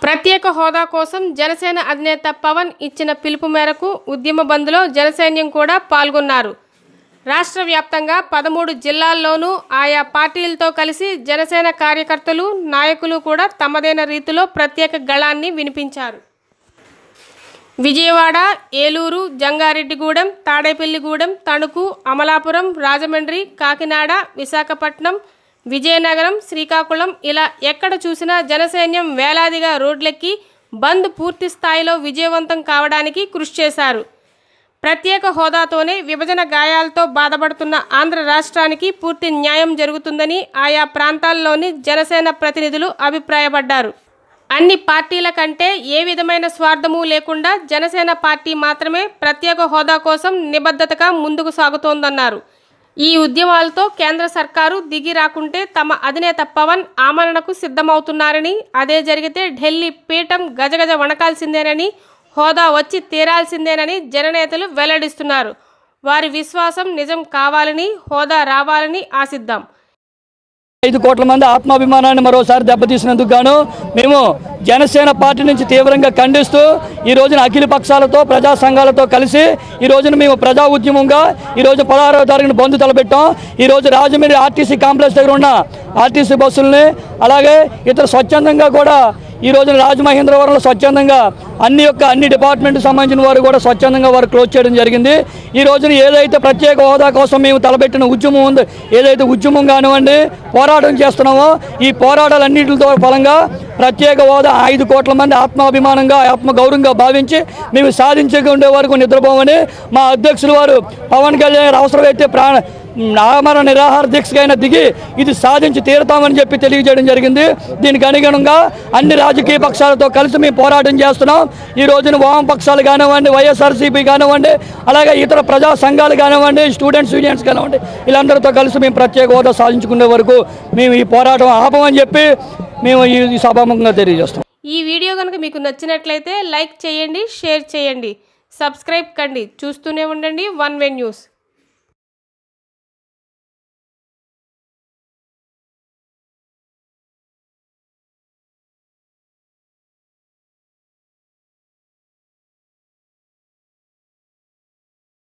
ప్రత్యేక హోదా కోసం జనసేన అధినేత పవన్ ఇచ్చిన పిలుపు మేరకు ఉద్యమ బంద్లో జనసైన్యం కూడా పాల్గొన్నారు రాష్ట్ర వ్యాప్తంగా పదమూడు జిల్లాల్లోనూ ఆయా పార్టీలతో కలిసి జనసేన కార్యకర్తలు నాయకులు కూడా తమదైన రీతిలో ప్రత్యేక గళాన్ని వినిపించారు విజయవాడ ఏలూరు జంగారెడ్డిగూడెం తాడేపల్లిగూడెం తణుకు అమలాపురం రాజమండ్రి కాకినాడ విశాఖపట్నం విజయనగరం శ్రీకాకుళం ఇలా ఎక్కడ చూసినా జనసైన్యం వేలాదిగా రోడ్లెక్కి బంద్ పూర్తి స్థాయిలో విజయవంతం కావడానికి కృషి చేశారు ప్రత్యేక హోదాతోనే విభజన గాయాలతో బాధపడుతున్న ఆంధ్ర రాష్ట్రానికి పూర్తి న్యాయం జరుగుతుందని ఆయా ప్రాంతాల్లోని జనసేన ప్రతినిధులు అభిప్రాయపడ్డారు అన్ని పార్టీల కంటే ఏ విధమైన స్వార్థము లేకుండా జనసేన పార్టీ మాత్రమే ప్రత్యేక హోదా కోసం నిబద్ధతగా ముందుకు సాగుతోందన్నారు ఈ ఉద్యమాలతో కేంద్ర సర్కారు దిగి రాకుంటే తమ అధినేత పవన్ ఆమరణకు సిద్ధమవుతున్నారని అదే జరిగితే ఢిల్లీ పీఠం గజగజ వణకాల్సిందేనని హోదా వచ్చి తీరాల్సిందేనని జననేతలు వెల్లడిస్తున్నారు వారి విశ్వాసం నిజం కావాలని హోదా రావాలని ఆశిద్దాం ఐదు కోట్ల మంది ఆత్మాభిమానాన్ని మరోసారి దెబ్బతీసినందుకు గాను మేము జనసేన పార్టీ నుంచి తీవ్రంగా ఖండిస్తూ ఈ రోజున అఖిల పక్షాలతో ప్రజా సంఘాలతో కలిసి ఈ రోజున మేము ప్రజా ఉద్యమంగా ఈ రోజు పదహారవ తారీఖున బంధు తలపెట్టాం ఈ రోజు రాజమండ్రి ఆర్టీసీ కాంప్లెక్స్ దగ్గర ఉన్న ఆర్టీసీ బస్సుల్ని అలాగే ఇతర స్వచ్ఛందంగా కూడా ఈ రోజున రాజమహేంద్రవరంలో స్వచ్ఛందంగా అన్ని యొక్క అన్ని డిపార్ట్మెంట్ సంబంధించిన వారు కూడా స్వచ్ఛందంగా వారు క్లోజ్ చేయడం జరిగింది ఈ రోజున ఏదైతే ప్రత్యేక హోదా కోసం మేము తలపెట్టిన ఉద్యమం ఉంది ఏదైతే ఉద్యమం కానివ్వండి పోరాటం చేస్తున్నామో ఈ పోరాటాలన్నింటితో ఫలంగా ప్రత్యేక హోదా ఐదు కోట్ల మంది ఆత్మాభిమానంగా ఆత్మ గౌరవంగా భావించి మేము సాధించకుండే వరకు నిద్రపోమని మా అధ్యక్షులు వారు పవన్ కళ్యాణ్ గారు అవసరమైతే ప్రాణ ఆమరణ నిరాహార దీక్షకైనా దిగి ఇది సాధించి తీరుతామని చెప్పి తెలియజేయడం జరిగింది దీనికి అనుగుణంగా అన్ని రాజకీయ పక్షాలతో కలిసి మేము పోరాటం చేస్తున్నాం ఈ రోజున వామపక్షాలు కానివ్వండి వైఎస్ఆర్సీపీ కానివ్వండి అలాగే ఇతర ప్రజా సంఘాలు కానివ్వండి స్టూడెంట్స్ యూనియన్స్ కానివ్వండి వీళ్ళందరితో కలిసి మేము ప్రత్యేక హోదా సాధించుకునే వరకు మేము ఈ పోరాటం ఆపమని చెప్పి మేము ఈ ఈ సభాముఖంగా తెలియజేస్తాం ఈ వీడియో కనుక మీకు నచ్చినట్లయితే లైక్ చేయండి షేర్ చేయండి సబ్స్క్రైబ్ కండి చూస్తూనే ఉండండి వన్ వే న్యూస్